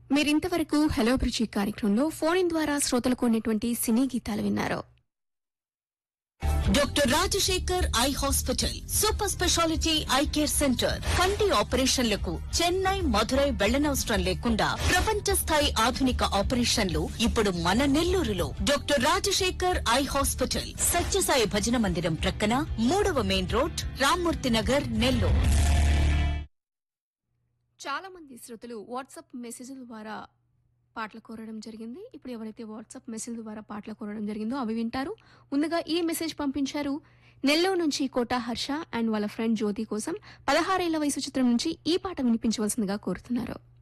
మీరింతవరకు hello bridge కార్యక్రమంలో phone in ద్వారా శ్రోతలకు ఉన్నటువంటి సినీ గీతాలు విన్నారు doctor Rajasekhar eye hospital super speciality eye care centre కంటి ఆపరేషన్లకు చెన్నై మధురై వెళ్లనవసరం లేకుండా ప్రపంచ స్థాయి ఆధునిక ఆపరేషన్లు ఇప్పుడు మన నెల్లూరులో doctor Rajasekhar eye hospital Satyasai Bhajana Mandiram ప్రక్కన మూడవ మెయిన్ రోడ్ రామ్మూర్తి నగర్ నెల్లూరు చాలా మంది శ్రోతలు వాట్సాప్ మెసేజ్ల ద్వారా పాటలు కోరడం జరిగింది ఇప్పుడు ఎవరైతే వాట్సాప్ మెసేజ్ ద్వారా పాటలు కోరడం జరిగిందో అవి వింటారు ముందుగా ఈ మెసేజ్ పంపించారు నెల్లూరు నుంచి కోట హర్ష అండ్ వాళ్ళ ఫ్రెండ్ జ్యోతి కోసం పదహారేళ్ల వయసు చిత్రం నుంచి ఈ పాట వినిపించవలసిందిగా కోరుతున్నారు